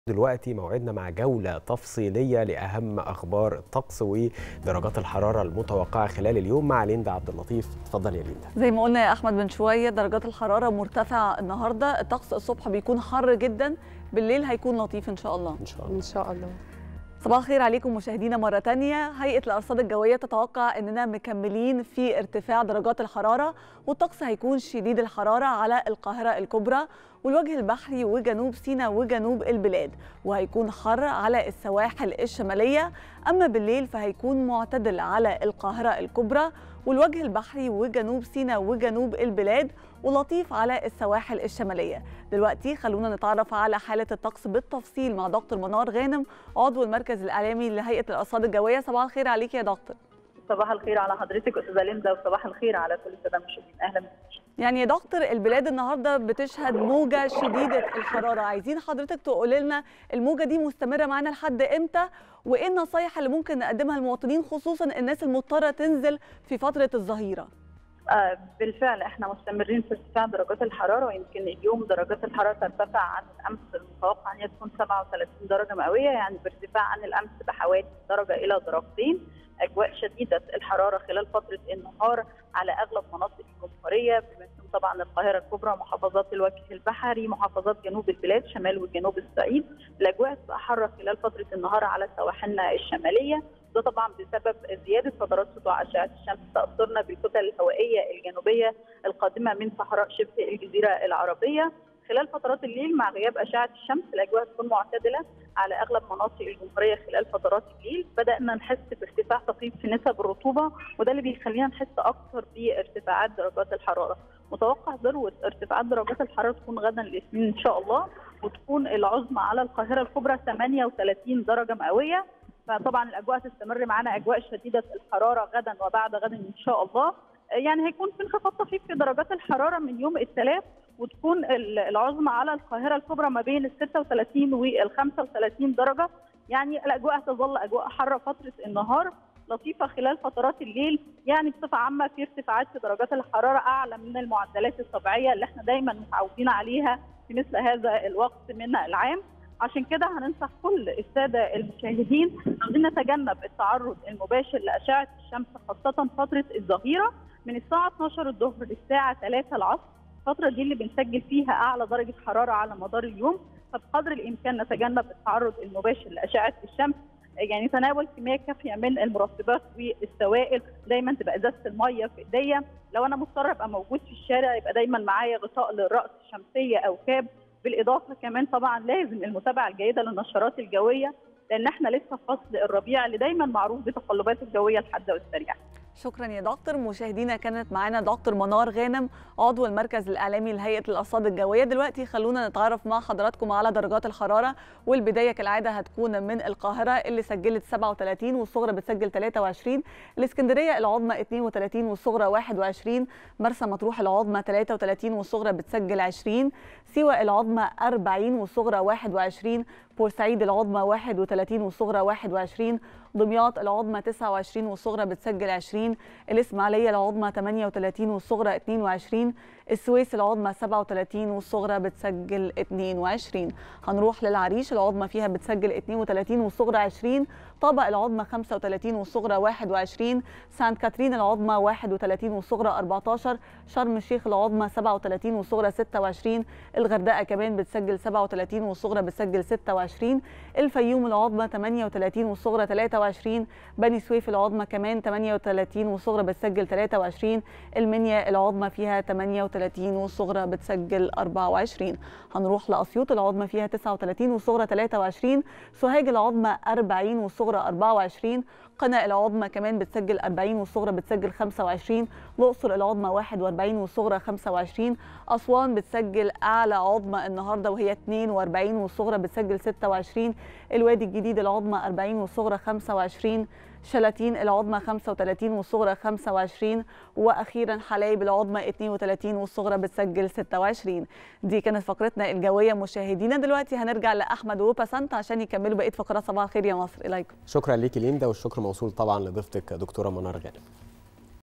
دلوقتي موعدنا مع جولة تفصيلية لأهم أخبار الطقس ودرجات الحرارة المتوقعة خلال اليوم مع ليندا عبد اللطيف اتفضل يا ليندا زي ما قلنا يا احمد من شويه درجات الحراره مرتفعه النهارده الطقس الصبح بيكون حر جدا بالليل هيكون لطيف ان شاء الله إن شاء الله ان شاء الله صباح الخير عليكم مشاهدينا مرة تانية هيئة الأرصاد الجوية تتوقع أننا مكملين في ارتفاع درجات الحرارة والطقس هيكون شديد الحرارة على القاهرة الكبرى والوجه البحري وجنوب سيناء وجنوب البلاد وهيكون حر على السواحل الشمالية أما بالليل فهيكون معتدل على القاهرة الكبرى والوجه البحري وجنوب سيناء وجنوب البلاد ولطيف على السواحل الشمالية دلوقتي خلونا نتعرف على حالة الطقس بالتفصيل مع دكتور منار غانم عضو المركز الإعلامي لهيئة الأرصاد الجوية صباح الخير عليك يا دكتور صباح الخير على حضرتك استاذه ليندا وصباح الخير على كل الساده المشاهدين اهلا بك يعني يا دكتور البلاد النهارده بتشهد موجه شديده الحراره عايزين حضرتك تقولي لنا الموجه دي مستمره معانا لحد امتى وايه النصايح اللي ممكن نقدمها للمواطنين خصوصا الناس المضطره تنزل في فتره الظهيره آه بالفعل احنا مستمرين في ارتفاع درجات الحراره ويمكن اليوم درجات الحراره ترتفع عن الامس المتوقع ان هي تكون 37 درجه مئويه يعني بارتفاع عن الامس بحوالي درجه الى درجتين اجواء شديده الحراره خلال فتره النهار على اغلب مناطق الجمهوريه بما فيهم طبعا القاهره الكبرى محافظات الوجه البحري محافظات جنوب البلاد شمال وجنوب الصعيد الاجواء تبقى حاره خلال فتره النهار على سواحلنا الشماليه ده طبعا بسبب زياده فترات سطوع اشعه الشمس تاثرنا بالكتل الهوائيه الجنوبيه القادمه من صحراء شبه الجزيره العربيه خلال فترات الليل مع غياب اشعه الشمس الاجواء تكون معتدله على اغلب مناطق الجمهوريه خلال فترات الليل بدانا نحس بارتفاع طفيف في نسب الرطوبه وده اللي بيخلينا نحس اكثر بارتفاعات درجات الحراره متوقع ذروه ارتفاعات درجات الحراره تكون غدا الاثنين ان شاء الله وتكون العظمى على القاهره الكبرى 38 درجه مئويه فطبعا الاجواء تستمر معنا اجواء شديده الحراره غدا وبعد غد ان شاء الله يعني هيكون في انخفاض طفيف في درجات الحراره من يوم الثلاث وتكون العظمى على القاهره الكبرى ما بين ال 36 وال 35 درجه يعني الاجواء هتظل اجواء حاره فتره النهار لطيفه خلال فترات الليل يعني بصفه عامه في ارتفاعات في درجات الحراره اعلى من المعدلات الطبيعيه اللي احنا دايما متعودين عليها في مثل هذا الوقت من العام عشان كده هننصح كل الساده المشاهدين عايزين نتجنب التعرض المباشر لاشعه الشمس خاصه فتره الظهيره من الساعه 12 الظهر للساعه 3 العصر الفتره دي اللي بنسجل فيها اعلى درجه حراره على مدار اليوم فبقدر الامكان نتجنب التعرض المباشر لاشعه الشمس يعني تناول كميه كافيه من المرطبات والسوائل دايما تبقى ازازه الميه في ايديا لو انا مضطر ابقى موجود في الشارع يبقى دايما معايا غطاء للراس شمسيه او كاب بالاضافه كمان طبعا لازم المتابعه الجيده للنشرات الجويه لان احنا لسه في فصل الربيع اللي دايما معروف بتقلباته الجويه الحاده والسريعه شكرا يا دكتور مشاهدينا كانت معانا دكتور منار غانم عضو المركز الاعلامي لهيئه الارصاد الجويه دلوقتي خلونا نتعرف مع حضراتكم على درجات الحراره والبدايه كالعاده هتكون من القاهره اللي سجلت 37 والصغرى بتسجل 23 الاسكندريه العظمى 32 والصغرى 21 مرسى مطروح العظمى 33 والصغرى بتسجل 20 سيوه العظمى 40 والصغرى 21 بورسعيد العظمى 31 والصغرى 21 دمياط العظمى 29 والصغرى بتسجل 20 الإسماعيلية العظمى 38 والصغرى 22 السويس العظمى 37 والصغرى بتسجل 22 هنروح للعريش العظمى فيها بتسجل 32 والصغرى 20 طابق العظمى 35 والصغرى 21 سانت كاترين العظمى 31 والصغرى 14 شرم الشيخ العظمى 37 والصغرى 26 الغردقة كمان بتسجل 37 والصغرى بتسجل 26 الفيوم العظمى 38 والصغرى 23 بني سويف العظمى كمان 38 والصغرى بتسجل 23 المنيا العظمى فيها 38 والصغرى بتسجل 24 هنروح لأسيوط العظمى فيها 39 والصغرى 23 سوهاج العظمى 40 والصغرى 24 قنا العظمى كمان بتسجل 40 والصغرى بتسجل 25 الأقصر العظمى 41 والصغرى 25 أسوان بتسجل أعلى عظمى النهاردة وهي 42 والصغرى بتسجل 26 الوادي الجديد العظمى 40 والصغرى 25 شلاتين العظمى 35 والصغرى 25 واخيرا حلايب العظمى 32 والصغرى بتسجل 26 دي كانت فقرتنا الجويه مشاهدينا دلوقتي هنرجع لاحمد وبسنت عشان يكملوا بقيه فقرات صباح الخير يا مصر اليكم شكرا ليكي ليندا والشكر موصول طبعا لضيفتك دكتوره منار غانم